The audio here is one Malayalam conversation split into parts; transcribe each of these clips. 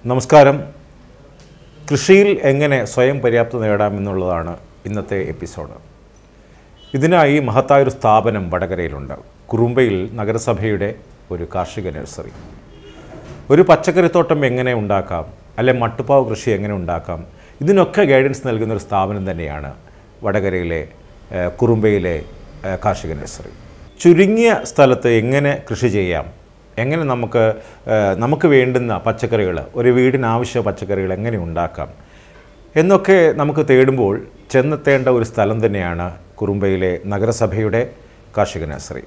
നമസ്കാരം കൃഷിയിൽ എങ്ങനെ സ്വയം പര്യാപ്തത നേടാമെന്നുള്ളതാണ് ഇന്നത്തെ എപ്പിസോഡ് ഇതിനായി മഹത്തായൊരു സ്ഥാപനം വടകരയിലുണ്ട് കുറുമ്പയിൽ നഗരസഭയുടെ ഒരു കാർഷിക നഴ്സറി ഒരു പച്ചക്കറിത്തോട്ടം എങ്ങനെ ഉണ്ടാക്കാം അല്ലെ മട്ടുപ്പാവ് കൃഷി എങ്ങനെ ഉണ്ടാക്കാം ഇതിനൊക്കെ ഗൈഡൻസ് നൽകുന്ന ഒരു സ്ഥാപനം തന്നെയാണ് വടകരയിലെ ഏഹ്, കുറുമ്പയിലെ ഏഹ്, കാർഷിക നഴ്സറി ചുരുങ്ങിയ സ്ഥലത്ത് എങ്ങനെ കൃഷി ചെയ്യാം എങ്ങനെ നമുക്ക് ഏഹ്, നമുക്ക് വേണ്ടുന്ന പച്ചക്കറികൾ ഒരു വീടിന് ആവശ്യ പച്ചക്കറികൾ എങ്ങനെ ഉണ്ടാക്കാം എന്നൊക്കെ നമുക്ക് തേടുമ്പോൾ ചെന്നെത്തേണ്ട ഒരു സ്ഥലം തന്നെയാണ് കുറുമ്പയിലെ നഗരസഭയുടെ കാർഷിക നഴ്സറി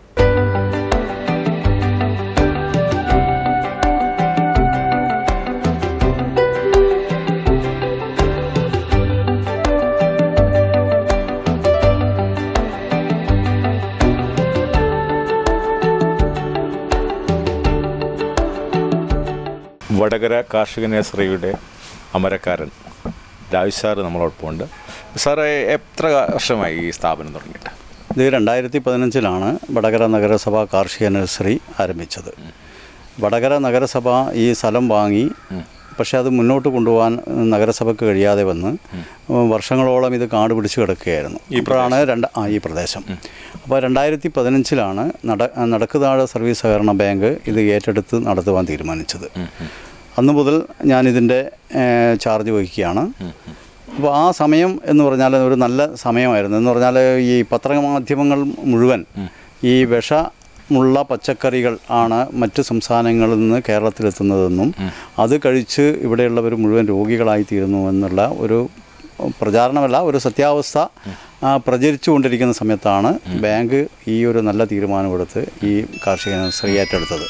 വടകര കാർഷിക നഴ്സറിയുടെ അമരക്കാരൻ രാജ് സാറ് നമ്മളോടൊപ്പമുണ്ട് സാറ് എത്ര വർഷമായി ഈ സ്ഥാപനം തുടങ്ങിയിട്ട് ഇത് രണ്ടായിരത്തി പതിനഞ്ചിലാണ് വടകര നഗരസഭ കാർഷിക നഴ്സറി ആരംഭിച്ചത് വടകര നഗരസഭ ഈ സ്ഥലം വാങ്ങി പക്ഷേ അത് മുന്നോട്ട് കൊണ്ടുപോകാൻ നഗരസഭയ്ക്ക് കഴിയാതെ വന്ന് വർഷങ്ങളോളം ഇത് കാട് പിടിച്ച് കിടക്കുകയായിരുന്നു ഇപ്പോഴാണ് രണ്ട് ആ ഈ പ്രദേശം അപ്പോൾ രണ്ടായിരത്തി പതിനഞ്ചിലാണ് നട നടക്കുതാഴ സർവീസ് സഹകരണ ബാങ്ക് ഇത് ഏറ്റെടുത്ത് നടത്തുവാൻ തീരുമാനിച്ചത് അന്ന് മുതൽ ഞാനിതിൻ്റെ ഏഹ്, ചാർജ് വഹിക്കുകയാണ് അപ്പോൾ ആ സമയം എന്ന് പറഞ്ഞാൽ ഒരു നല്ല സമയമായിരുന്നു എന്ന് പറഞ്ഞാൽ ഈ പത്രമാധ്യമങ്ങൾ മുഴുവൻ ഈ വിഷമുള്ള പച്ചക്കറികൾ ആണ് മറ്റ് സംസ്ഥാനങ്ങളിൽ നിന്ന് കേരളത്തിലെത്തുന്നതെന്നും അത് കഴിച്ച് ഇവിടെയുള്ളവർ മുഴുവൻ രോഗികളായി തീരുന്നു എന്നുള്ള ഒരു പ്രചാരണമല്ല ഒരു സത്യാവസ്ഥ ആ, പ്രചരിച്ചുകൊണ്ടിരിക്കുന്ന സമയത്താണ് ബാങ്ക് ഈ ഒരു നല്ല തീരുമാനമെടുത്ത് ഈ കാർഷിക നഴ്സറി ഏറ്റെടുത്തത്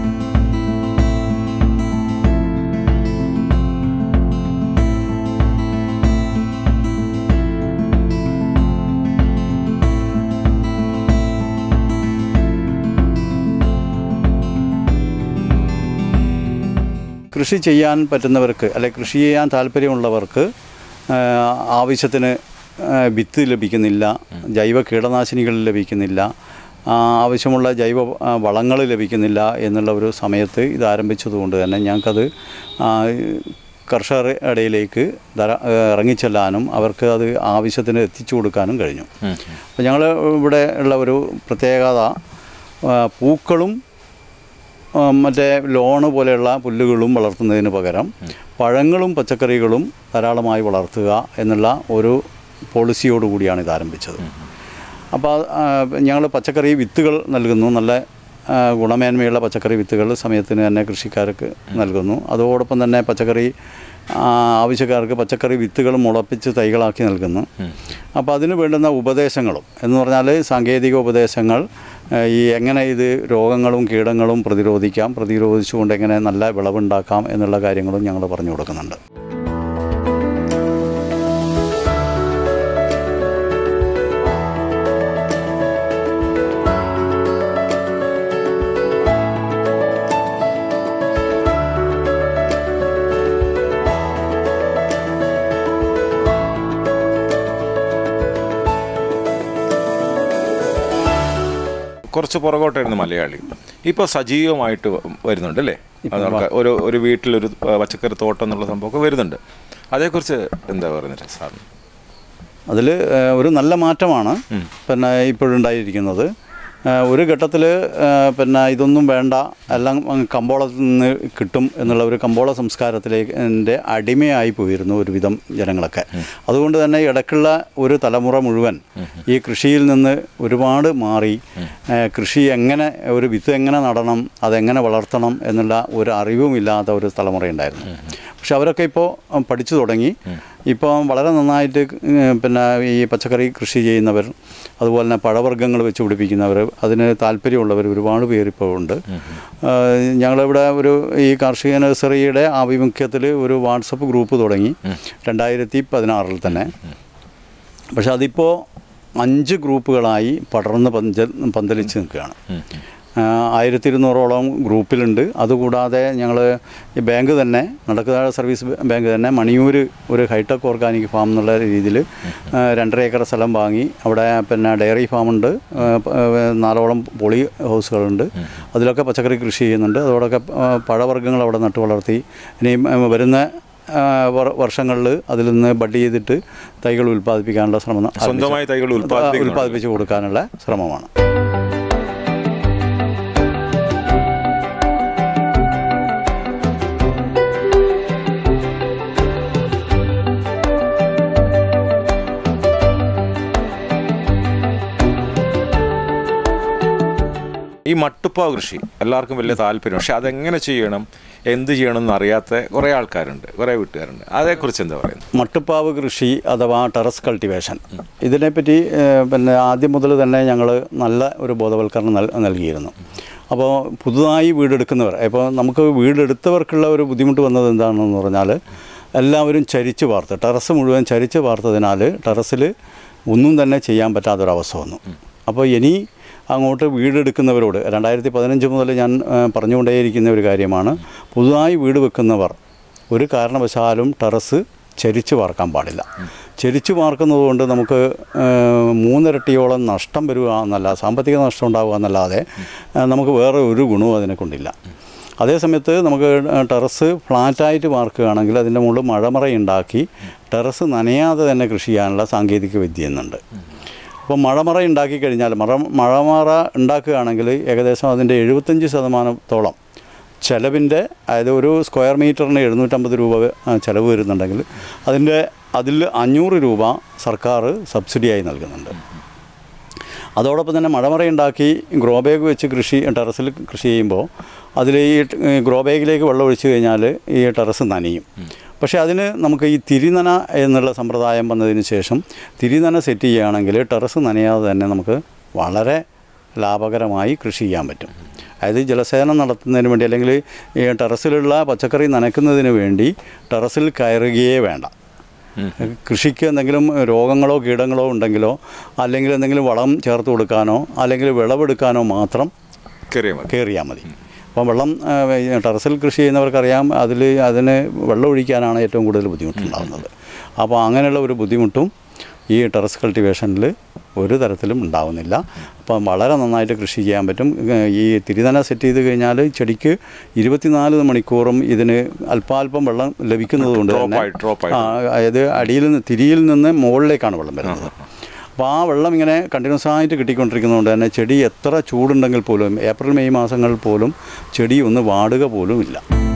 കൃഷി ചെയ്യാൻ പറ്റുന്നവർക്ക് അല്ലെ കൃഷി ചെയ്യാൻ താല്പര്യമുള്ളവർക്ക് ആ, ആവശ്യത്തിന് ആ, വിത്ത് ലഭിക്കുന്നില്ല ജൈവ കീടനാശിനികൾ ലഭിക്കുന്നില്ല ആ, ആവശ്യമുള്ള ജൈവ വളങ്ങൾ ലഭിക്കുന്നില്ല എന്നുള്ള ഒരു സമയത്ത് ഇത് ആരംഭിച്ചതുകൊണ്ട് തന്നെ ഞങ്ങൾക്കത് ആ, കർഷകരുടെ ഇടയിലേക്ക് ധര ഇറങ്ങിച്ചെല്ലാനും അവർക്ക് അത് ആവശ്യത്തിന് എത്തിച്ചു കൊടുക്കാനും കഴിഞ്ഞു അപ്പോൾ ഞങ്ങൾ ഇവിടെ ഉള്ള ഒരു പ്രത്യേകത ആ, പൂക്കളും ആ, മറ്റേ ലോണ് പോലെയുള്ള പുല്ലുകളും വളർത്തുന്നതിന് പകരം പഴങ്ങളും പച്ചക്കറികളും ധാരാളമായി വളർത്തുക എന്നുള്ള ഒരു പോളിസിയോടുകൂടിയാണ് ഇത് ആരംഭിച്ചത് അപ്പോൾ ഞങ്ങൾ പച്ചക്കറി വിത്തുകൾ നൽകുന്നു നല്ല ആ, ഗുണമേന്മയുള്ള പച്ചക്കറി വിത്തുകൾ സമയത്തിന് തന്നെ കൃഷിക്കാർക്ക് നൽകുന്നു അതോടൊപ്പം തന്നെ പച്ചക്കറി ആ, ആവശ്യക്കാർക്ക് പച്ചക്കറി വിത്തുകൾ മുളപ്പിച്ച് തൈകളാക്കി നൽകുന്നു അപ്പോൾ അതിന് വേണ്ടുന്ന ഉപദേശങ്ങളും എന്ന് പറഞ്ഞാൽ സാങ്കേതിക ഉപദേശങ്ങൾ ആ, ഈ എങ്ങനെ ഇത് രോഗങ്ങളും കീടങ്ങളും പ്രതിരോധിക്കാം പ്രതിരോധിച്ചുകൊണ്ട് എങ്ങനെ നല്ല വിളവുണ്ടാക്കാം എന്നുള്ള കാര്യങ്ങളും ഞങ്ങൾ പറഞ്ഞു കൊടുക്കുന്നുണ്ട് കുറച്ച് പുറകോട്ടായിരുന്നു മലയാളി ഇപ്പോൾ സജീവമായിട്ട് വരുന്നുണ്ട് അല്ലേ അത് ആൾക്കാർ ഒരു ഒരു വീട്ടിലൊരു ആ, പച്ചക്കറി തോട്ടം എന്നുള്ള സംഭവമൊക്കെ വരുന്നുണ്ട് അതേക്കുറിച്ച് എന്താ പറയുന്നത് സാറിന് അതിൽ ഒരു നല്ല മാറ്റമാണ് പിന്നെ ഇപ്പോഴുണ്ടായിരിക്കുന്നത് ഏഹ് ഒരു ഘട്ടത്തിൽ പിന്നെ ഇതൊന്നും വേണ്ട എല്ലാം അങ്ങ് കമ്പോളത്തിൽ നിന്ന് കിട്ടും എന്നുള്ള ഒരു കമ്പോള സംസ്കാരത്തിലേക്ക് ൻ്റെ അടിമയായി പോയിരുന്നു ഒരുവിധം ജനങ്ങളൊക്കെ അതുകൊണ്ട് തന്നെ ഇടയ്ക്കുള്ള ഒരു തലമുറ മുഴുവൻ ഈ കൃഷിയിൽ നിന്ന് ഒരുപാട് മാറി ഏഹ് കൃഷി എങ്ങനെ ഒരു വിത്ത് എങ്ങനെ നടണം അതെങ്ങനെ വളർത്തണം എന്നുള്ള ഒരു അറിവുമില്ലാത്ത ഒരു തലമുറയുണ്ടായിരുന്നു പക്ഷെ അവരൊക്കെ ഇപ്പോൾ പഠിച്ചു തുടങ്ങി ഇപ്പോൾ വളരെ നന്നായിട്ട് ഏഹ് പിന്നെ ഈ പച്ചക്കറി കൃഷി ചെയ്യുന്നവർ അതുപോലെ തന്നെ പഴവർഗ്ഗങ്ങൾ വെച്ച് പിടിപ്പിക്കുന്നവർ അതിന് താല്പര്യമുള്ളവർ ഒരുപാട് പേരിപ്പോൾ ഉണ്ട് ഏഹ് ഞങ്ങളിവിടെ ഒരു ഈ കാർഷിക നഴ്സറിയുടെ ആഭിമുഖ്യത്തിൽ ഒരു വാട്സപ്പ് ഗ്രൂപ്പ് തുടങ്ങി രണ്ടായിരത്തി പതിനാറിൽ തന്നെ പക്ഷെ അതിപ്പോൾ അഞ്ച് ഗ്രൂപ്പുകളായി പടർന്ന് പഞ്ച പന്തലിച്ച് നിൽക്കുകയാണ് ആയിരത്തി ഇരുന്നൂറോളം ഗ്രൂപ്പിലുണ്ട് അതുകൂടാതെ ഞങ്ങൾ ഈ ബാങ്ക് തന്നെ നടക്കുക സർവീസ് ബാങ്ക് തന്നെ മണിയൂർ ഒരു ഹൈടെക് ഓർഗാനിക് ഫാം എന്നുള്ള രീതിയിൽ രണ്ടര ഏക്കർ സ്ഥലം വാങ്ങി അവിടെ പിന്നെ ഡയറി ഫാമുണ്ട് ആ, പ- ആ, നാലോളം പൊളി ഹൗസുകളുണ്ട് അതിലൊക്കെ പച്ചക്കറി കൃഷി ചെയ്യുന്നുണ്ട് അതോടൊക്കെ ആ, പഴവർഗ്ഗങ്ങൾ അവിടെ നട്ടു വളർത്തി ഇനിയും ആ, വരുന്ന വർഷങ്ങളിൽ അതിൽ നിന്ന് ബഡ് ചെയ്തിട്ട് തൈകൾ ഉൽപ്പാദിപ്പിക്കാനുള്ള ശ്രമം ആരംഭിച്ചു. സ്വന്തമായി തൈകൾ ഉൽപ്പാദിപ്പിക്കുന്നുണ്ട്. ഉൽപ്പാദിപ്പിച്ച് കൊടുക്കാനുള്ള ശ്രമമാണ് ഈ മട്ടുപ്പാവ് കൃഷി എല്ലാവർക്കും വലിയ താല്പര്യം പക്ഷെ അതെങ്ങനെ ചെയ്യണം എന്ത് ചെയ്യണം എന്ന് അറിയാത്ത കുറേ ആൾക്കാരുണ്ട് കുറേ വീട്ടുകാരുണ്ട് അതേക്കുറിച്ച് എന്താ പറയുന്നത് മട്ടുപ്പാവ് കൃഷി അഥവാ ടെറസ് കൾട്ടിവേഷൻ ഇതിനെപ്പറ്റി ഏഹ്, പിന്നെ ആദ്യം മുതൽ തന്നെ ഞങ്ങൾ നല്ല ഒരു ബോധവൽക്കരണം നൽ നൽകിയിരുന്നു അപ്പോൾ പുതുതായി വീടെടുക്കുന്നവർ ഇപ്പോൾ നമുക്ക് വീടെടുത്തവർക്കുള്ള ഒരു ബുദ്ധിമുട്ട് വന്നത് എന്താണെന്ന് പറഞ്ഞാൽ എല്ലാവരും ചരിച്ച് വാർത്ത് ടെറസ് മുഴുവൻ ചരിച്ച് വാർത്തതിനാൽ ടെറസിൽ ഒന്നും തന്നെ ചെയ്യാൻ പറ്റാത്തൊരവസ്ഥ വന്നു അപ്പോൾ ഇനി അങ്ങോട്ട് വീടെടുക്കുന്നവരോട് രണ്ടായിരത്തി പതിനഞ്ച് മുതൽ ഞാൻ ഏഹ്, പറഞ്ഞുകൊണ്ടേയിരിക്കുന്ന ഒരു കാര്യമാണ് പുതുതായി വീട് വെക്കുന്നവർ ഒരു കാരണവശാലും ടെറസ് ചരിച്ച് വാർക്കാൻ പാടില്ല ചരിച്ച് വാർക്കുന്നത് കൊണ്ട് നമുക്ക് ഏഹ്, മൂന്നിരട്ടിയോളം നഷ്ടം വരിക എന്നല്ല സാമ്പത്തിക നഷ്ടം ഉണ്ടാവുക എന്നല്ലാതെ ഏഹ്, നമുക്ക് വേറെ ഒരു ഗുണവും അതിനെ കൊണ്ടില്ല അതേസമയത്ത് നമുക്ക് ടെറസ് ഫ്ലാറ്റായിട്ട് വാർക്കുകയാണെങ്കിൽ അതിൻ്റെ മുകളിൽ മഴമറ ഉണ്ടാക്കി ടെറസ് നനയാതെ തന്നെ കൃഷി ചെയ്യാനുള്ള സാങ്കേതിക വിദ്യ എന്നുണ്ട് അപ്പോൾ മഴമറ ഉണ്ടാക്കി കഴിഞ്ഞാൽ മറ മഴമറ ഉണ്ടാക്കുകയാണെങ്കിൽ ഏകദേശം അതിൻ്റെ എഴുപത്തഞ്ച് ശതമാനത്തോളം ചിലവിൻ്റെ അതായത് ഒരു സ്ക്വയർ മീറ്ററിന് എഴുന്നൂറ്റമ്പത് രൂപ ആ, ചിലവ് വരുന്നുണ്ടെങ്കിൽ അതിൻ്റെ അതിൽ അഞ്ഞൂറ് രൂപ സർക്കാർ സബ്സിഡിയായി നൽകുന്നുണ്ട് അതോടൊപ്പം തന്നെ മഴമറ ഉണ്ടാക്കി ഗ്രോ ബാഗ് വെച്ച് കൃഷി ടെറസിൽ കൃഷി ചെയ്യുമ്പോൾ അതിൽ ഈ ഗ്രോ ബാഗിലേക്ക് വെള്ളം ഒഴിച്ചു കഴിഞ്ഞാൽ ഈ ടെറസ് നനയും പക്ഷേ അതിന് നമുക്ക് ഈ തിരിനന എന്നുള്ള സമ്പ്രദായം വന്നതിന് ശേഷം തിരിനന സെറ്റ് ചെയ്യുകയാണെങ്കിൽ ടെറസ് നനയാതെ തന്നെ നമുക്ക് വളരെ ലാഭകരമായി കൃഷി ചെയ്യാൻ പറ്റും അതായത് ജലസേചനം നടത്തുന്നതിന് വേണ്ടി അല്ലെങ്കിൽ ഈ ടെറസിലുള്ള പച്ചക്കറി നനയ്ക്കുന്നതിന് വേണ്ടി ടെറസിൽ കയറുകയേ വേണ്ട കൃഷിക്ക് എന്തെങ്കിലും രോഗങ്ങളോ കീടങ്ങളോ ഉണ്ടെങ്കിലോ അല്ലെങ്കിൽ എന്തെങ്കിലും വളം ചേർത്ത് കൊടുക്കാനോ അല്ലെങ്കിൽ വിളവെടുക്കാനോ മാത്രം കയറിയാൽ മതി കയറിയാൽ മതി അപ്പം വെള്ളം ആ, ഈ ടെറസിൽ കൃഷി ചെയ്യുന്നവർക്കറിയാം അതിൽ അതിന് വെള്ളം ഒഴിക്കാനാണ് ഏറ്റവും കൂടുതൽ ബുദ്ധിമുട്ടുണ്ടാകുന്നത് അപ്പോൾ അങ്ങനെയുള്ള ഒരു ബുദ്ധിമുട്ടും ഈ ടെറസ് കൾട്ടിവേഷനിൽ ഒരു തരത്തിലും ഉണ്ടാവുന്നില്ല അപ്പം വളരെ നന്നായിട്ട് കൃഷി ചെയ്യാൻ പറ്റും ഏഹ് ഈ തിരിനന സെറ്റ് ചെയ്ത് കഴിഞ്ഞാൽ ചെടിക്ക് ഇരുപത്തിനാല് മണിക്കൂറും ഇതിന് അല്പാൽപ്പം വെള്ളം ലഭിക്കുന്നത് കൊണ്ട് Drop തന്നെ ആയി- drop ആയി. ആ, അതായത് അടിയിൽ നിന്ന് തിരിയിൽ നിന്ന് മുകളിലേക്കാണ് വെള്ളം വരുന്നത് അപ്പോൾ ആ വെള്ളം ഇങ്ങനെ കണ്ടിന്യൂസ് ആയിട്ട് കിട്ടിക്കൊണ്ടിരിക്കുന്നതുകൊണ്ട് തന്നെ ചെടി എത്ര ചൂടുണ്ടെങ്കിൽ പോലും ഏപ്രിൽ മെയ് മാസങ്ങളിൽ പോലും ചെടി ഒന്ന് വാടുക പോലും ഇല്ല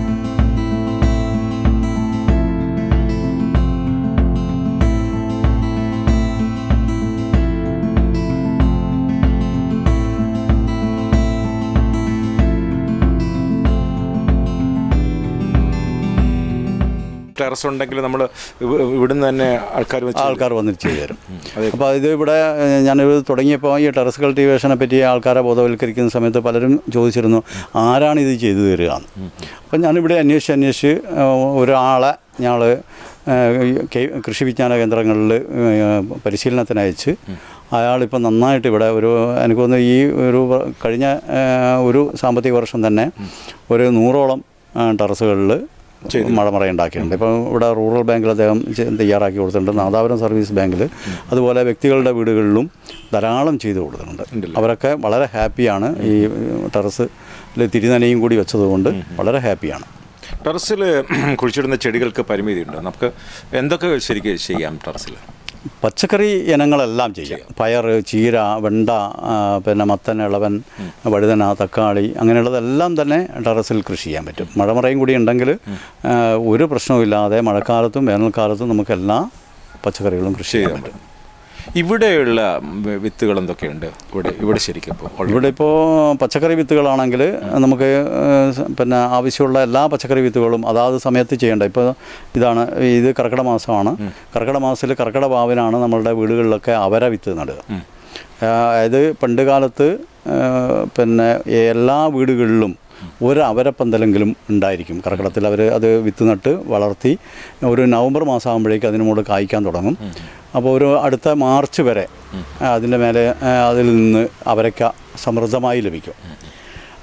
ടെറസ് ഉണ്ടെങ്കിൽ നമ്മൾ ഇവിടുന്ന് തന്നെ ആൾക്കാർ വെച്ച് ആൾക്കാർ വന്നിട്ട് ചെയ്തു തരും അപ്പോൾ ഇത് ഇവിടെ ഏഹ്, ഞാനിത് തുടങ്ങിയപ്പോൾ ഈ ടെറസ് കൾട്ടിവേഷനെ പറ്റി ആൾക്കാരെ ബോധവൽക്കരിക്കുന്ന സമയത്ത് പലരും ചോദിച്ചിരുന്നു ആരാണ് ഇത് ചെയ്തു തരിക എന്ന് അപ്പം ഞാനിവിടെ അന്വേഷിച്ച് അന്വേഷിച്ച് ഏഹ്, ഒരാളെ ഞങ്ങൾ കൃഷി വിജ്ഞാന കേന്ദ്രങ്ങളിൽ ഏഹ്, പരിശീലനത്തിന് അയച്ച് അയാളിപ്പോൾ നന്നായിട്ട് ഇവിടെ ഒരു എനിക്ക് തോന്നുന്നു ഈ ഒരു വ- കഴിഞ്ഞ ഏഹ്, ഒരു സാമ്പത്തിക വർഷം തന്നെ ഒരു നൂറോളം ടെറസുകളിൽ മഴമറ ഉണ്ടാക്കിയിട്ടുണ്ട് ഇപ്പം ഇവിടെ റൂറൽ ബാങ്കിൽ അദ്ദേഹം ചെ- തയ്യാറാക്കി കൊടുത്തിട്ടുണ്ട് നാദാപുരം സർവീസ് ബാങ്കിൽ അതുപോലെ വ്യക്തികളുടെ വീടുകളിലും ധാരാളം ചെയ്തു കൊടുത്തിട്ടുണ്ട് അവരൊക്കെ വളരെ ഹാപ്പിയാണ് ഈ ടെറസിൽ തിരിനനയും കൂടി വെച്ചതുകൊണ്ട് വളരെ ഹാപ്പിയാണ് ടെറസിൽ കുഴിച്ചിടുന്ന ചെടികൾക്ക് പരിമിതിയുണ്ട് നമുക്ക് എന്തൊക്കെ ശരിക്കും ചെയ്യാം ടെറസിൽ പച്ചക്കറി ഇനങ്ങളെല്ലാം ചെയ്യാം പയർ ചീര വെണ്ട ആ, പിന്നെ മത്തൻ ഇളവൻ വഴുതന തക്കാളി അങ്ങനെയുള്ളതെല്ലാം തന്നെ ടെറസിൽ കൃഷി ചെയ്യാൻ പറ്റും മഴമറയും കൂടി ഉണ്ടെങ്കിൽ ആ, ഒരു പ്രശ്നവുമില്ലാതെ മഴക്കാലത്തും വേനൽക്കാലത്തും നമുക്ക് എല്ലാ പച്ചക്കറികളും കൃഷി ചെയ്യാൻ പറ്റും ഇവിടെയുള്ള വി- വിത്തുകൾ എന്തൊക്കെയുണ്ട് ഇവിടെ ഇവിടെ ശരിക്കും ഇപ്പോൾ ഉള്ളത്? ഇവിടെ ഇപ്പോൾ പച്ചക്കറി വിത്തുകളാണെങ്കിൽ നമുക്ക് ഏഹ്, സ- പിന്നെ ആവശ്യമുള്ള എല്ലാ പച്ചക്കറി വിത്തുകളും അതാത് സമയത്ത് ചെയ്യേണ്ട ഇപ്പോൾ ഇതാണ് ഇത് കർക്കിടക മാസമാണ് കർക്കിടക മാസത്തിൽ കർക്കിടക വാവിനാണ് നമ്മളുടെ വീടുകളിലൊക്കെ അവര വിത്ത് നടുക ആ, അതായത് പണ്ട് കാലത്ത് ഏഹ്, പിന്നെ എല്ലാ വീടുകളിലും ഒരു അവരപ്പന്തലെങ്കിലും ഉണ്ടായിരിക്കും കർക്കിടത്തിൽ അവർ അത് വിത്ത് നട്ട് വളർത്തി ഒരു നവംബർ മാസം ആകുമ്പോഴേക്ക് അതിന് മുകളിൽ കായ്ക്കാൻ തുടങ്ങും അപ്പോൾ ഒരു അടുത്ത മാർച്ച് വരെ അതിൻ്റെ മേലെ ആ, അതിൽ നിന്ന് അവരക്ക സമൃദ്ധമായി ലഭിക്കും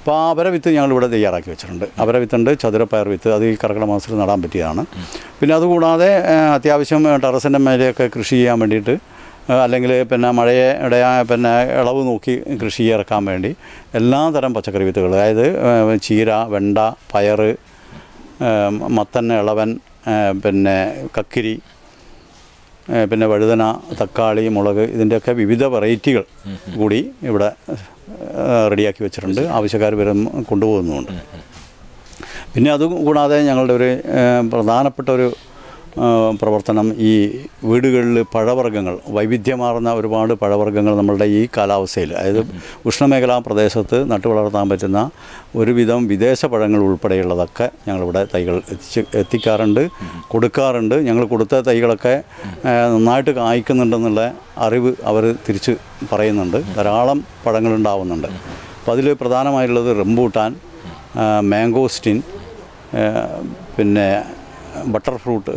അപ്പോൾ ആ അവര വിത്ത് ഞങ്ങളിവിടെ തയ്യാറാക്കി വെച്ചിട്ടുണ്ട് അവര വിത്തുണ്ട് ചതുരപ്പയർ വിത്ത് അത് ഈ കർക്കിടക മാസത്തിൽ നടാൻ പറ്റിയതാണ് പിന്നെ അതുകൂടാതെ ആ, അത്യാവശ്യം ടെറസിൻ്റെ മേലെയൊക്കെ കൃഷി ചെയ്യാൻ വേണ്ടിയിട്ട് ആ, അല്ലെങ്കിൽ പിന്നെ മഴയുടെ ആ, പിന്നെ ഇളവ് നോക്കി കൃഷി ഇറക്കാൻ വേണ്ടി എല്ലാ തരം പച്ചക്കറി വിത്തുകൾ അതായത് ആ, ചീര വെണ്ട പയറ് ആ, മത്തൻ ഇളവൻ ആ, പിന്നെ കക്കിരി ഏ, പിന്നെ വഴുതന തക്കാളി മുളക് ഇതിൻ്റെയൊക്കെ വിവിധ വെറൈറ്റികൾ കൂടി ഇവിടെ ഏ, റെഡിയാക്കി വെച്ചിട്ടുണ്ട് ആവശ്യക്കാർ വരും കൊണ്ടുപോകുന്നുമുണ്ട് പിന്നെ അതുകൂടാതെ ഞങ്ങളുടെ ഒരു ഏ, പ്രധാനപ്പെട്ട ഒരു ആ, പ്രവർത്തനം ഈ വീടുകളിൽ പഴവർഗ്ഗങ്ങൾ വൈവിധ്യമാർന്ന ഒരുപാട് പഴവർഗ്ഗങ്ങൾ നമ്മളുടെ ഈ കാലാവസ്ഥയിൽ അതായത് ഉഷ്ണമേഖലാ പ്രദേശത്ത് നട്ടു വളർത്താൻ പറ്റുന്ന ഒരുവിധം വിദേശ പഴങ്ങൾ ഉൾപ്പെടെയുള്ളതൊക്കെ ഞങ്ങളിവിടെ തൈകൾ എത്തിച്ച് എത്തിക്കാറുണ്ട് കൊടുക്കാറുണ്ട് ഞങ്ങൾ കൊടുത്ത തൈകളൊക്കെ ആ, നന്നായിട്ട് കായ്ക്കുന്നുണ്ടെന്നുള്ള അറിവ് അവർ തിരിച്ച് പറയുന്നുണ്ട് ധാരാളം പഴങ്ങളുണ്ടാവുന്നുണ്ട് അപ്പോൾ അതിൽ പ്രധാനമായിട്ടുള്ളത് റംബൂട്ടാൻ ആ, മാംഗോസ്റ്റിൻ ആ, പിന്നെ ബട്ടർ ഫ്രൂട്ട്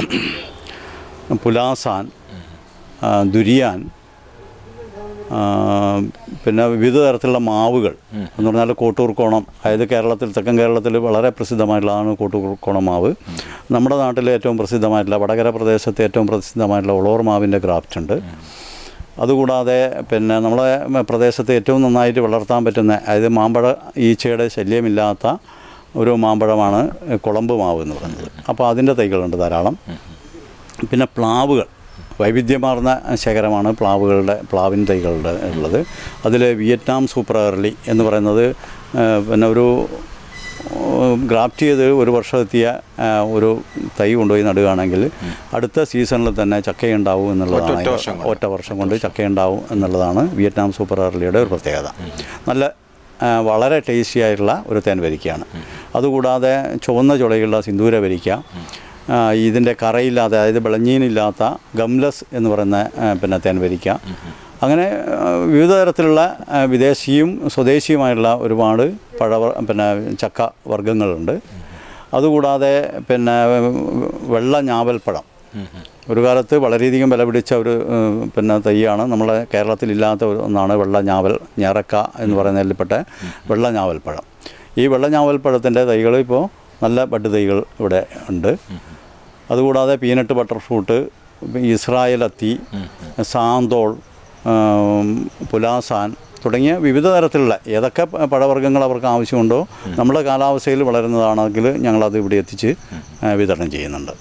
പുലാസാൻ ആ, ദുരിയാൻ ആ, പിന്നെ വിവിധ തരത്തിലുള്ള മാവുകൾ എന്ന് പറഞ്ഞാൽ കോട്ടൂർക്കോണം അതായത് കേരളത്തിൽ തെക്കൻ കേരളത്തിൽ വളരെ പ്രസിദ്ധമായിട്ടുള്ളതാണ് കോട്ടൂർക്കോണം മാവ് നമ്മുടെ നാട്ടിൽ ഏറ്റവും പ്രസിദ്ധമായിട്ടുള്ള വടകര പ്രദേശത്ത് ഏറ്റവും പ്രസിദ്ധമായിട്ടുള്ള ഒളോർ മാവിൻ്റെ ക്രാഫ്റ്റ് ഉണ്ട് അതുകൂടാതെ പിന്നെ നമ്മളെ പ്രദേശത്ത് ഏറ്റവും നന്നായിട്ട് വളർത്താൻ പറ്റുന്ന അതായത് മാമ്പഴ ഈച്ചയുടെ ശല്യമില്ലാത്ത ഒരു മാമ്പഴമാണ് കുളമ്പ് മാവ് എന്ന് പറയുന്നത് അപ്പോൾ അതിൻ്റെ തൈകളുണ്ട് ധാരാളം പിന്നെ പ്ലാവുകൾ വൈവിധ്യമാർന്ന ശേഖരമാണ് പ്ലാവുകളുടെ പ്ലാവിൻ തൈകളുടെ ഉള്ളത് അതിൽ വിയറ്റ്നാം സൂപ്പർ ഏർലി എന്ന് പറയുന്നത് ആ, പിന്നെ ഒരു ഗ്രാഫ്റ്റ് ചെയ്ത് ഒരു വർഷം എത്തിയ ആ, ഒരു തൈ കൊണ്ടുപോയി നടുകയാണെങ്കിൽ അടുത്ത സീസണിൽ തന്നെ ചക്കയുണ്ടാവും എന്നുള്ളതാണ് ഒറ്റ വർഷം കൊണ്ട്. ഒറ്റ വർഷം കൊണ്ട് ചക്കയുണ്ടാവും എന്നുള്ളതാണ് വിയറ്റ്നാം സൂപ്പർ ഏർലിയുടെ ഒരു പ്രത്യേകത നല്ല ആ, വളരെ ടേസ്റ്റി ആയിട്ടുള്ള ഒരു തേൻ വരിക്കയാണ് അതുകൂടാതെ ചുവന്ന ചുളയുള്ള സിന്ദൂര വരിക്ക ആ, ഇതിൻ്റെ കറയില്ലാത്ത അതായത് വിളഞ്ഞീനില്ലാത്ത ഗംലസ് എന്ന് പറയുന്ന ആ, പിന്നെ തേൻ വരിക്ക അങ്ങനെ ആ, വിവിധ തരത്തിലുള്ള ആ, വിദേശിയും സ്വദേശിയുമായിട്ടുള്ള ഒരുപാട് പഴ പിന്നെ ചക്ക വർഗ്ഗങ്ങളുണ്ട് അതുകൂടാതെ പിന്നെ വെള്ള ഞാവൽപ്പഴം ഒരു കാലത്ത് വളരെയധികം വില പിടിച്ച ഒരു ഏഹ്, പിന്നെ തൈയാണ് നമ്മളെ കേരളത്തിലില്ലാത്ത ഒരു ഒന്നാണ് വെള്ള ഞാവൽ ഞെറക്ക എന്ന് പറയുന്നതിൽപ്പെട്ട വെള്ള ഞാവൽപ്പഴം ഈ വെള്ള ഞാവൽപ്പഴത്തിൻ്റെ തൈകൾ ഇപ്പോൾ നല്ല ബഡ് തൈകൾ ഇവിടെ ഉണ്ട് അതുകൂടാതെ പീനട്ട് ബട്ടർ ഫ്രൂട്ട് ഇസ്രായേൽ അത്തി സാന്തോൾ ആം, പുലാസാൻ തുടങ്ങിയ വിവിധ തരത്തിലുള്ള ഏതൊക്കെ പ- പഴവർഗ്ഗങ്ങൾ അവർക്ക് ആവശ്യമുണ്ടോ നമ്മുടെ കാലാവസ്ഥയിൽ വളരുന്നതാണെങ്കിൽ ഞങ്ങളത് ഇവിടെ എത്തിച്ച് ആ, വിതരണം ചെയ്യുന്നുണ്ട്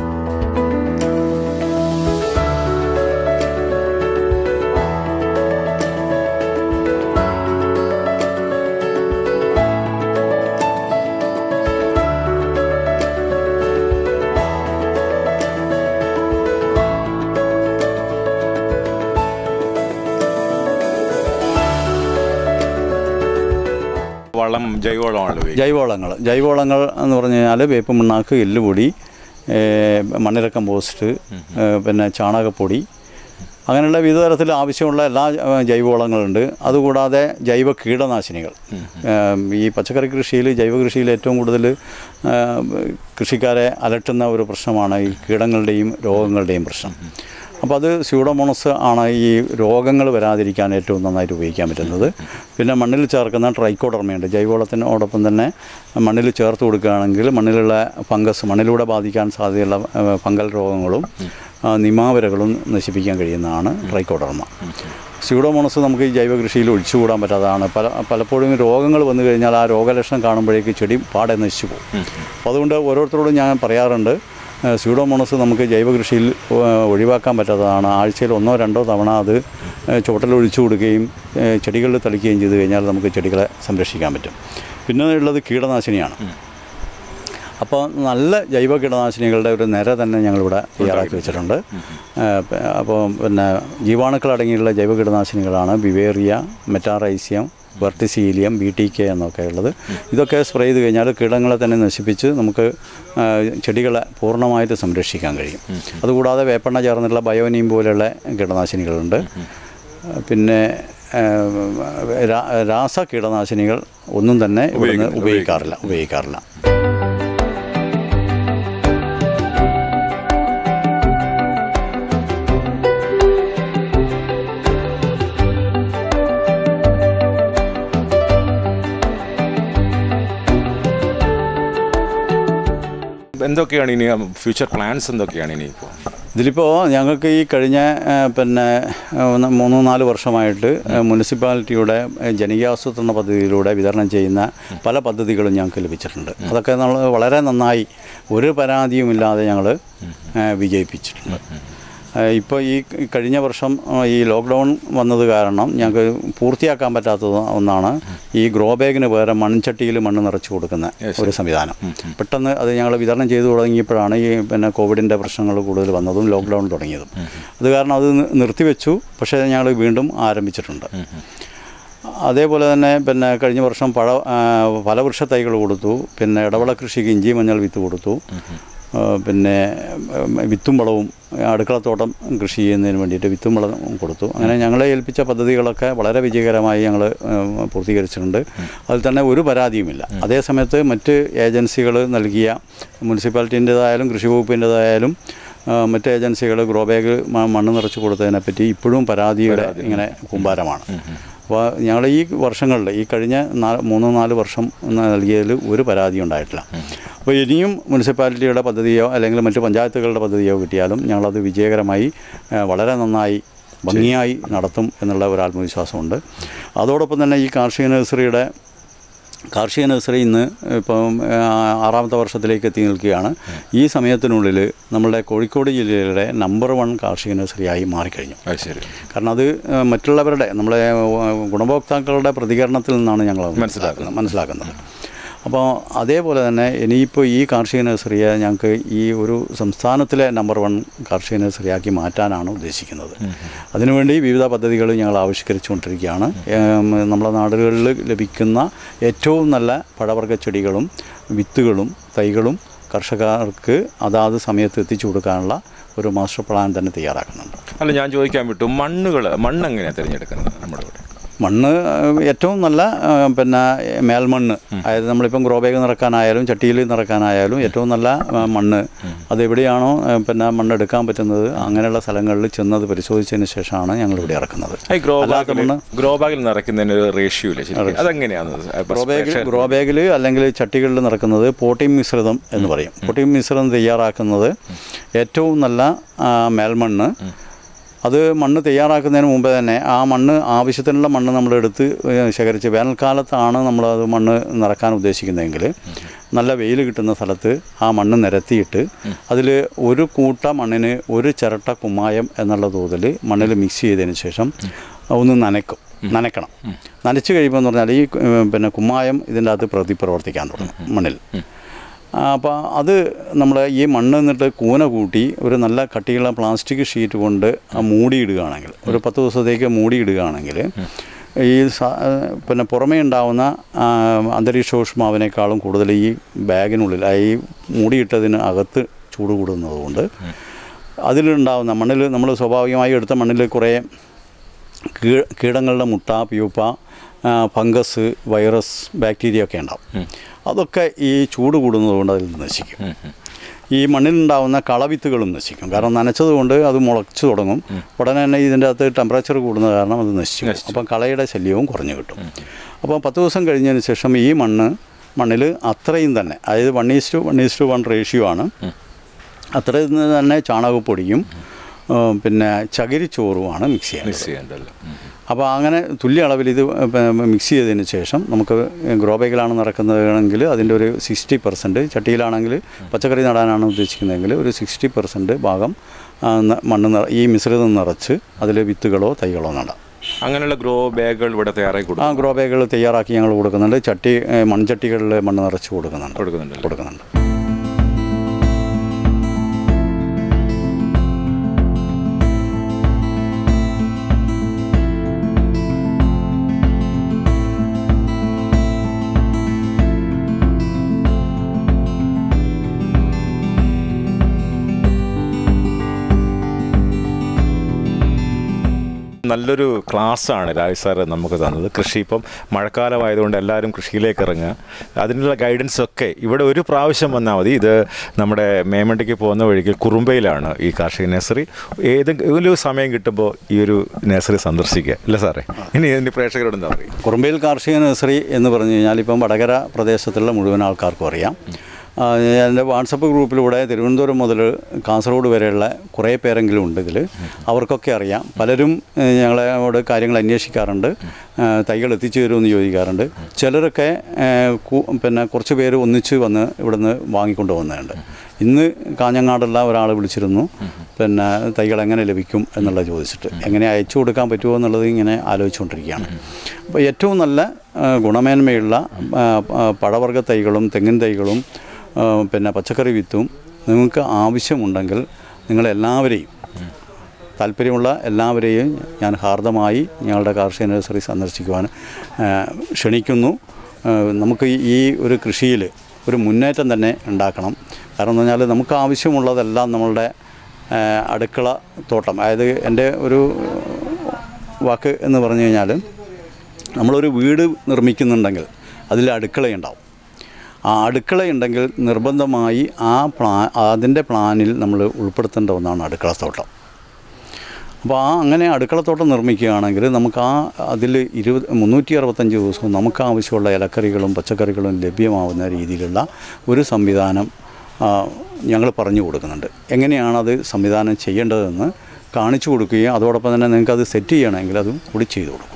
വളം ജൈവവളമാണ് ഉപയോഗിക്കുന്നത് ജൈവവളങ്ങൾ ജൈവവളങ്ങൾ എന്ന് പറഞ്ഞു കഴിഞ്ഞാൽ വേപ്പ് മണ്ണാക്ക് എല്ലുപൊടി ഏ, മണ്ണിര കമ്പോസ്റ്റ് ഏ, പിന്നെ ചാണകപ്പൊടി അങ്ങനെയുള്ള വിവിധ തരത്തിൽ ആവശ്യമുള്ള എല്ലാ ഏ, ജൈവവളങ്ങളുണ്ട് അതുകൂടാതെ ജൈവ കീടനാശിനികൾ ഏ, ഈ പച്ചക്കറി കൃഷിയിൽ ജൈവ കൃഷിയിൽ ഏറ്റവും കൂടുതൽ ഏ, കൃഷിക്കാരെ അലട്ടുന്ന ഒരു പ്രശ്നമാണ് ഈ കീടങ്ങളുടെയും രോഗങ്ങളുടെയും പ്രശ്നം അപ്പോൾ അത് സ്യൂഡോമോണസ് ആണ് ഈ രോഗങ്ങൾ വരാതിരിക്കാൻ ഏറ്റവും നന്നായിട്ട് ഉപയോഗിക്കാൻ പറ്റുന്നത് പിന്നെ മണ്ണിൽ ചേർക്കുന്ന ട്രൈക്കോഡർമയുണ്ട് ജൈവവളത്തിനോടൊപ്പം തന്നെ മണ്ണിൽ ചേർത്ത് കൊടുക്കുകയാണെങ്കിൽ മണ്ണിലുള്ള ഫംഗസ് മണ്ണിലൂടെ ബാധിക്കാൻ സാധ്യതയുള്ള ഏഹ്, ഫംഗൽ രോഗങ്ങളും ആ, നിമാവരകളും നശിപ്പിക്കാൻ കഴിയുന്നതാണ് ട്രൈക്കോഡർമ സ്യൂഡോമോണസ് നമുക്ക് ഈ ജൈവ കൃഷിയിൽ ഒഴിച്ചുകൂടാൻ പറ്റാത്തതാണ് പല പലപ്പോഴും രോഗങ്ങൾ വന്നു കഴിഞ്ഞാൽ ആ രോഗലക്ഷണം കാണുമ്പോഴേക്ക് ചെടി പാടെ നശിച്ചു പോകും അപ്പോൾ അതുകൊണ്ട് ഓരോരുത്തരോടും ഞാൻ പറയാറുണ്ട് ഏഹ് സ്യൂഡോമോണസ് നമുക്ക് ജൈവ കൃഷിയിൽ ഏഹ് ഒഴിവാക്കാൻ പറ്റാത്തതാണ് ആഴ്ചയിൽ ഒന്നോ രണ്ടോ തവണ അത് ഏഹ് ചുവട്ടിൽ ഒഴിച്ചു കൊടുക്കുകയും ഏഹ് ചെടികളിൽ തളിക്കുകയും ചെയ്ത് കഴിഞ്ഞാൽ നമുക്ക് ചെടികളെ സംരക്ഷിക്കാൻ പറ്റും പിന്നെ ഉള്ളത് കീടനാശിനിയാണ് അപ്പോൾ നല്ല ജൈവ കീടനാശിനികളുടെ ഒരു നിര തന്നെ ഞങ്ങളിവിടെ തയ്യാറാക്കി വെച്ചിട്ടുണ്ട് ഏഹ് പ- അപ്പോൾ പിന്നെ ജീവാണുക്കൾ അടങ്ങിയുള്ള ജൈവ കീടനാശിനികളാണ് beauveria metarhizium verticillium B T K എന്നൊക്കെ ഉള്ളത് ഇതൊക്കെ സ്പ്രേ ചെയ്ത് കഴിഞ്ഞാൽ കീടങ്ങളെ തന്നെ നശിപ്പിച്ച് നമുക്ക് ആ, ചെടികളെ പൂർണ്ണമായിട്ട് സംരക്ഷിക്കാൻ കഴിയും അതുകൂടാതെ വേപ്പെണ്ണ ചേർന്നിട്ടുള്ള ബയോനീം പോലെയുള്ള കീടനാശിനികളുണ്ട് പിന്നെ ആ, രാ- രാസ കീടനാശിനികൾ ഒന്നും തന്നെ ഇവിടുന്ന് ഉപയോഗിക്കാറില്ല ഉപയോഗിക്കാറില്ല എന്തൊക്കെയാണ് ഇനി ഫ്യൂച്ചർ പ്ലാൻസ് എന്തൊക്കെയാണ് ഇനി ഇപ്പോൾ ഇതിലിപ്പോൾ ഞങ്ങൾക്ക് ഈ കഴിഞ്ഞ ആ, പിന്നെ ആ, ഒന്ന് മൂന്ന് നാല് വർഷമായിട്ട് ആ, മുനിസിപ്പാലിറ്റിയുടെ ആ, ജനകീയാസൂത്രണ പദ്ധതിയിലൂടെ വിതരണം ചെയ്യുന്ന പല പദ്ധതികളും ഞങ്ങൾക്ക് ലഭിച്ചിട്ടുണ്ട് അതൊക്കെ നമ്മൾ വളരെ നന്നായി ഒരു പരാതിയുമില്ലാതെ ഞങ്ങൾ വിജയിപ്പിച്ചിട്ടുണ്ട് ഇപ്പോൾ ഈ കഴിഞ്ഞ വർഷം ആ, ഈ ലോക്ക്ഡൗൺ വന്നത് കാരണം ഞങ്ങൾക്ക് പൂർത്തിയാക്കാൻ പറ്റാത്തത് ഒന്നാണ് ഈ ഗ്രോ ബാഗിന് പകരം മൺചട്ടിയിൽ മണ്ണ് നിറച്ച് കൊടുക്കുന്ന ഒരു സംവിധാനം പെട്ടെന്ന് അത് ഞങ്ങൾ വിതരണം ചെയ്തു തുടങ്ങിയപ്പോഴാണ് ഈ പിന്നെ കോവിഡിൻ്റെ പ്രശ്നങ്ങൾ കൂടുതൽ വന്നതും ലോക്ക്ഡൗൺ തുടങ്ങിയതും അത് കാരണം അത് നി- നിർത്തിവെച്ചു പക്ഷേ ഞങ്ങൾ വീണ്ടും ആരംഭിച്ചിട്ടുണ്ട് അതേപോലെ തന്നെ പിന്നെ കഴിഞ്ഞ വർഷം പഴ ആ, ഫലവൃക്ഷ തൈകൾ കൊടുത്തു പിന്നെ ഇടവള കൃഷിക്ക് ഇഞ്ചി മഞ്ഞൾ വിത്ത് കൊടുത്തു ആ, പിന്നെ ഉം, വിത്തും വളവും അടുക്കളത്തോട്ടം കൃഷി ചെയ്യുന്നതിന് വേണ്ടിയിട്ട് വിത്തും വളവും കൊടുത്തു അങ്ങനെ ഞങ്ങളെ ഏൽപ്പിച്ച പദ്ധതികളൊക്കെ വളരെ വിജയകരമായി ഞങ്ങൾ പൂർത്തീകരിച്ചിട്ടുണ്ട് അതിൽ തന്നെ ഒരു പരാതിയുമില്ല അതേസമയത്ത് മറ്റ് ഏജൻസികൾ നൽകിയ മുനിസിപ്പാലിറ്റീൻ്റെതായാലും കൃഷി വകുപ്പിൻ്റെതായാലും ആ, മറ്റ് ഏജൻസികൾ ഗ്രോ ബാഗ് മ- മണ്ണ് നിറച്ച് കൊടുത്തതിനെപ്പറ്റി ഇപ്പോഴും പരാതിയുടെ ഇങ്ങനെ കൂമ്പാരമാണ് അപ്പോൾ ഞങ്ങൾ ഈ വർഷങ്ങളിൽ ഈ കഴിഞ്ഞ നാ- മൂന്ന് നാല് വർഷം നൽകിയതിൽ ഒരു പരാതി ഉണ്ടായിട്ടില്ല അപ്പോൾ ഇനിയും മുനിസിപ്പാലിറ്റിയുടെ പദ്ധതിയോ അല്ലെങ്കിൽ മറ്റ് പഞ്ചായത്തുകളുടെ പദ്ധതിയോ കിട്ടിയാലും ഞങ്ങളത് വിജയകരമായി ആ, വളരെ നന്നായി ഭംഗിയായി നടത്തും എന്നുള്ള ഒരു ആത്മവിശ്വാസമുണ്ട് അതോടൊപ്പം തന്നെ ഈ കാർഷിക നഴ്സറിയുടെ കാർഷിക നഴ്സറി ഇന്ന് ഇപ്പം ആ, ആറാമത്തെ വർഷത്തിലേക്ക് എത്തി നിൽക്കുകയാണ് ഈ സമയത്തിനുള്ളിൽ നമ്മളുടെ കോഴിക്കോട് ജില്ലയുടെ നമ്പർ വൺ കാർഷിക നഴ്സറിയായി മാറിക്കഴിഞ്ഞു അത് ശരി കാരണം അത് ഏഹ്, മറ്റുള്ളവരുടെ നമ്മളെ ഏഹ്, ഗുണഭോക്താക്കളുടെ പ്രതികരണത്തിൽ നിന്നാണ് ഞങ്ങൾ അത് മനസ്സിലാക്കുന്നത്. മനസ്സിലാക്കുന്നത് അപ്പോൾ അതേപോലെ തന്നെ ഇനിയിപ്പോൾ ഈ കാർഷിക നഴ്സറിയെ ഞങ്ങൾക്ക് ഈ ഒരു സംസ്ഥാനത്തിലെ നമ്പർ വൺ കാർഷിക നഴ്സറിയാക്കി മാറ്റാനാണ് ഉദ്ദേശിക്കുന്നത് അതിനുവേണ്ടി വിവിധ പദ്ധതികൾ ഞങ്ങൾ ആവിഷ്കരിച്ചുകൊണ്ടിരിക്കുകയാണ് ഏം, നമ്മുടെ നാടുകളിൽ ലഭിക്കുന്ന ഏറ്റവും നല്ല പഴവർഗ്ഗ ചെടികളും വിത്തുകളും തൈകളും കർഷകർക്ക് അതാത് സമയത്ത് എത്തിച്ചു കൊടുക്കാനുള്ള ഒരു മാസ്റ്റർ പ്ലാൻ തന്നെ തയ്യാറാക്കുന്നുണ്ട് അല്ല ഞാൻ ചോദിക്കാൻ വിട്ടു മണ്ണുകൾ മണ്ണ് എങ്ങനെയാണ് തിരഞ്ഞെടുക്കുന്നത് നമ്മുടെ ഇവിടെ മണ്ണ് ഏഹ്, ഏറ്റവും നല്ല ഏഹ്, പിന്നെ മേൽമണ്ണ് അതായത് നമ്മളിപ്പം ഗ്രോ ബാഗ് നിറക്കാനായാലും ചട്ടിയിൽ നിറക്കാനായാലും ഏറ്റവും നല്ല ഏഹ്, മണ്ണ് അത് എവിടെയാണോ ഏഹ്, പിന്നെ മണ്ണ് എടുക്കാൻ പറ്റുന്നത് അങ്ങനെയുള്ള സ്ഥലങ്ങളിൽ ചെന്നത് പരിശോധിച്ചതിന് ശേഷമാണ് ഞങ്ങൾ ഇവിടെ ഇറക്കുന്നത് ഈ ഗ്രോ അല്ലാത്ത ബാഗിൽ മണ്ണ് ഗ്രോ ബാഗിൽ നിറയ്ക്കുന്നതിന് ഒരു റേഷ്യോ ഇല്ല ശരിക്കും അതെങ്ങനെയാണ് ഗ്രോ ബാഗിൽ ഗ്രോ ബാഗിൽ അല്ലെങ്കിൽ ചട്ടികളിൽ നിറക്കുന്നത് പോട്ടിംഗ് മിശ്രിതം എന്ന് പറയും പോട്ടിംഗ് മിശ്രിതം തയ്യാറാക്കുന്നത് ഏറ്റവും നല്ല ആ, മേൽമണ്ണ് അത് മണ്ണ് തയ്യാറാക്കുന്നതിന് മുമ്പേ തന്നെ ആ മണ്ണ് ആവശ്യത്തിനുള്ള മണ്ണ് നമ്മളെടുത്ത് ഏഹ്, ശേഖരിച്ച് വേനൽക്കാലത്താണ് നമ്മളത് മണ്ണ് നിറക്കാൻ ഉദ്ദേശിക്കുന്നതെങ്കിൽ നല്ല വെയിൽ കിട്ടുന്ന സ്ഥലത്ത് ആ മണ്ണ് നിരത്തിയിട്ട് അതിൽ ഒരു കൂട്ട മണ്ണിന് ഒരു ചിരട്ട കുമ്മായം എന്നുള്ള തോതിൽ മണ്ണിൽ മിക്സ് ചെയ്തതിന് ശേഷം ഒന്ന് നനയ്ക്കും നനയ്ക്കണം നനച്ച് കഴിയുമ്പോൾ എന്ന് പറഞ്ഞാൽ ഈ ഏഹ്, പിന്നെ കുമ്മായം ഇതിൻ്റെ അകത്ത് പ്രതി പ്രവർത്തിക്കാൻ തുടങ്ങും മണ്ണിൽ അപ്പോൾ അത് നമ്മൾ ഈ മണ്ണ് എന്നിട്ട് കൂന കൂട്ടി ഒരു നല്ല കട്ടിയുള്ള പ്ലാസ്റ്റിക് ഷീറ്റ് കൊണ്ട് ആ മൂടിയിടുകയാണെങ്കിൽ ഒരു പത്ത് ദിവസത്തേക്ക് മൂടിയിടുകയാണെങ്കിൽ ഈ സ- പിന്നെ പുറമേ ഉണ്ടാവുന്ന ആ, അന്തരീക്ഷോഷ്മാവിനേക്കാളും കൂടുതൽ ഈ ബാഗിനുള്ളിൽ ആ ഈ മൂടിയിട്ടതിന് അകത്ത് ചൂട് കൂടുന്നതുകൊണ്ട് അതിലുണ്ടാവുന്ന മണ്ണിൽ നമ്മൾ സ്വാഭാവികമായി എടുത്ത മണ്ണിൽ കുറേ കീ- കീടങ്ങളുടെ മുട്ട പ്യൂപ്പ ആ, ഫംഗസ് വൈറസ് ബാക്ടീരിയ ഒക്കെ ഉണ്ടാവും അതൊക്കെ ഈ ചൂട് കൂടുന്നതുകൊണ്ട് അതിൽ നിന്ന് നശിക്കും ഈ മണ്ണിലുണ്ടാവുന്ന കളവിത്തുകളും നശിക്കും കാരണം നനച്ചതുകൊണ്ട് അത് മുളച്ചു തുടങ്ങും ഉടനെ തന്നെ ഇതിൻ്റെ അകത്ത് ടെമ്പറേച്ചർ കൂടുന്ന കാരണം അത് നശിച്ചു അപ്പം കളയുടെ ശല്യവും കുറഞ്ഞു കിട്ടും അപ്പോൾ പത്ത് ദിവസം കഴിഞ്ഞതിന് ശേഷം ഈ മണ്ണ് മണ്ണിൽ അത്രയും തന്നെ അതായത് one is to one is to one ratio ആണ് അത്രയും തന്നെ ചാണകപ്പൊടിയും ആ, പിന്നെ ചകിരിച്ചോറുമാണ് മിക്സ് ചെയ്യുന്നത് മിക്സ് ചെയ്യണ്ടല്ലോ അപ്പോൾ അങ്ങനെ തുല്യ അളവിൽ ഇത് മിക്സ് ചെയ്തതിന് ശേഷം നമുക്ക് ഗ്രോ ബാഗിലാണ് നടക്കുന്നതെങ്കിൽ അതിൻ്റെ ഒരു സിക്സ്റ്റി പെർസെൻറ്റ് ചട്ടിയിലാണെങ്കിൽ പച്ചക്കറി നടാനാണ് ഉദ്ദേശിക്കുന്നതെങ്കിൽ ഒരു സിക്സ്റ്റി പെർസെൻറ്റ് ഭാഗം ആ, ന- മണ്ണ് നിറ ഈ മിശ്രിതം നിറച്ച് അതിൽ വിത്തുകളോ തൈകളോ നടാം അങ്ങനെയുള്ള ഗ്രോ ബാഗുകൾ ഇവിടെ തയ്യാറായി ആ കൊടുക്കും ഗ്രോ ബാഗുകൾ തയ്യാറാക്കി ഞങ്ങൾ കൊടുക്കുന്നുണ്ട് ചട്ടി ഏ, മൺചട്ടികളിൽ മണ്ണ് നിറച്ച് കൊടുക്കുന്നുണ്ട് കൊടുക്കുന്നുണ്ടല്ലോ കൊടുക്കുന്നുണ്ട് നല്ലൊരു ക്ലാസ്സാണ് രാജ് സാർ നമുക്ക് തന്നത് കൃഷി ഇപ്പം മഴക്കാലമായതുകൊണ്ട് എല്ലാവരും കൃഷിയിലേക്ക് ഇറങ്ങുക അതിനുള്ള ഗൈഡൻസ് ഒക്കെ ഇവിടെ ഒരു പ്രാവശ്യം വന്നാൽ മതി ഇത് നമ്മുടെ മേമണ്ടിക്ക് പോകുന്ന വഴിക്ക് കുറുമ്പയിലാണ് ഈ കാർഷിക നഴ്സറി ഏതെങ്കിലും ഒരു സമയം കിട്ടുമ്പോൾ ഈ ഒരു നഴ്സറി സന്ദർശിക്കുക അല്ലേ സാറേ ഇനി ഇതിൻ്റെ പ്രേക്ഷകരോട് എന്താ പറയുക കുറുമ്പയിൽ കാർഷിക നഴ്സറി എന്ന് പറഞ്ഞു കഴിഞ്ഞാൽ ഇപ്പം വടകര പ്രദേശത്തുള്ള മുഴുവൻ ആൾക്കാർക്കും അറിയാം ആ, എൻ്റെ വാട്സപ്പ് ഗ്രൂപ്പിലൂടെ തിരുവനന്തപുരം മുതൽ കാസർഗോഡ് വരെയുള്ള കുറേ പേരെങ്കിലും ഉണ്ട് ഇതിൽ അവർക്കൊക്കെ അറിയാം പലരും ഏഹ്, ഞങ്ങളോട് കാര്യങ്ങൾ അന്വേഷിക്കാറുണ്ട് ഏഹ്, തൈകൾ എത്തിച്ചു തരുമെന്ന് ചോദിക്കാറുണ്ട് ചിലരൊക്കെ ഏഹ്, കു- പിന്നെ കുറച്ച് പേര് ഒന്നിച്ച് വന്ന് ഇവിടുന്ന് വാങ്ങിക്കൊണ്ട് പോകുന്നുണ്ട് ഇന്ന് കാഞ്ഞങ്ങാടുള്ള ഒരാൾ വിളിച്ചിരുന്നു പിന്നെ തൈകൾ എങ്ങനെ ലഭിക്കും എന്നുള്ളത് ചോദിച്ചിട്ട് എങ്ങനെ അയച്ചു കൊടുക്കാൻ പറ്റുമോ എന്നുള്ളത് ഇങ്ങനെ ആലോചിച്ചുകൊണ്ടിരിക്കുകയാണ് അപ്പോൾ ഏറ്റവും നല്ല ആ, ഗുണമേന്മയുള്ള ആ, ആ, പഴവർഗ്ഗ തൈകളും തെങ്ങിൻ തൈകളും ആ, പിന്നെ പച്ചക്കറി വിത്തും നിങ്ങൾക്ക് ആവശ്യമുണ്ടെങ്കിൽ നിങ്ങളെല്ലാവരെയും താല്പര്യമുള്ള എല്ലാവരെയും ഞാൻ ഹാർദമായി ഞങ്ങളുടെ കാർഷിക നഴ്സറി സന്ദർശിക്കുവാൻ ആ, ക്ഷണിക്കുന്നു ആ, നമുക്ക് ഈ ഒരു കൃഷിയിൽ ഒരു മുന്നേറ്റം തന്നെ ഉണ്ടാക്കണം കാരണം എന്ന് പറഞ്ഞാൽ നമുക്ക് ആവശ്യമുള്ളതെല്ലാം നമ്മളുടെ ആ, അടുക്കള തോട്ടം അതായത് എൻ്റെ ഒരു വാക്ക് എന്ന് പറഞ്ഞു കഴിഞ്ഞാൽ നമ്മളൊരു വീട് നിർമ്മിക്കുന്നുണ്ടെങ്കിൽ അതിൽ അടുക്കളയുണ്ടാവും ആ അടുക്കളയുണ്ടെങ്കിൽ നിർബന്ധമായി ആ പ്ലാ അതിൻ്റെ പ്ലാനിൽ നമ്മൾ ഉൾപ്പെടുത്തേണ്ട ഒന്നാണ് അടുക്കളത്തോട്ടം അപ്പോൾ ആ അങ്ങനെ അടുക്കളത്തോട്ടം നിർമ്മിക്കുകയാണെങ്കിൽ നമുക്ക് ആ അതിൽ ഇരുപത് മുന്നൂറ്റി അറുപത്തഞ്ച് ദിവസവും നമുക്ക് ആവശ്യമുള്ള ഇലക്കറികളും പച്ചക്കറികളും ലഭ്യമാവുന്ന രീതിയിലുള്ള ഒരു സംവിധാനം ഞങ്ങൾ പറഞ്ഞു കൊടുക്കുന്നുണ്ട് എങ്ങനെയാണത് സംവിധാനം ചെയ്യേണ്ടതെന്ന് കാണിച്ചു കൊടുക്കുകയും അതോടൊപ്പം തന്നെ നിങ്ങൾക്ക് അത് സെറ്റ് ചെയ്യണമെങ്കിൽ അതും കൂടി ചെയ്തു കൊടുക്കും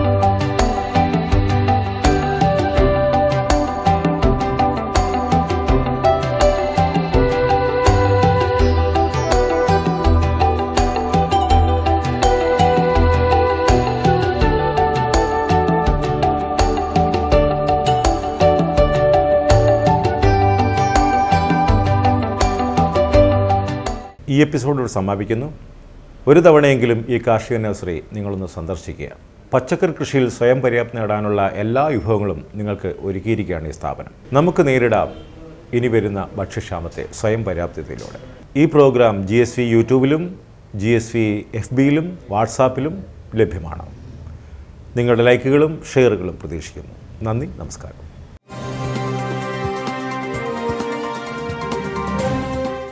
ഈ എപ്പിസോഡ് സമാപിക്കുന്നു ഒരു തവണയെങ്കിലും ഈ കാർഷിക നഴ്സറി നിങ്ങളൊന്ന് സന്ദർശിക്കുക പച്ചക്കറി കൃഷിയിൽ സ്വയം പര്യാപ്തി നേടാനുള്ള എല്ലാ വിഭവങ്ങളും നിങ്ങൾക്ക് ഒരുക്കിയിരിക്കുകയാണ് ഈ സ്ഥാപനം നമുക്ക് നേരിടാം ഇനി വരുന്ന ഭക്ഷ്യക്ഷാമത്തെ സ്വയം പര്യാപ്തതയിലൂടെ ഈ പ്രോഗ്രാം ജി എസ് വി യൂട്യൂബിലും ജി എസ് വി എഫ് ബിയിലും വാട്സാപ്പിലും ലഭ്യമാണ് നിങ്ങളുടെ ലൈക്കുകളും ഷെയറുകളും പ്രതീക്ഷിക്കുന്നു നന്ദി നമസ്കാരം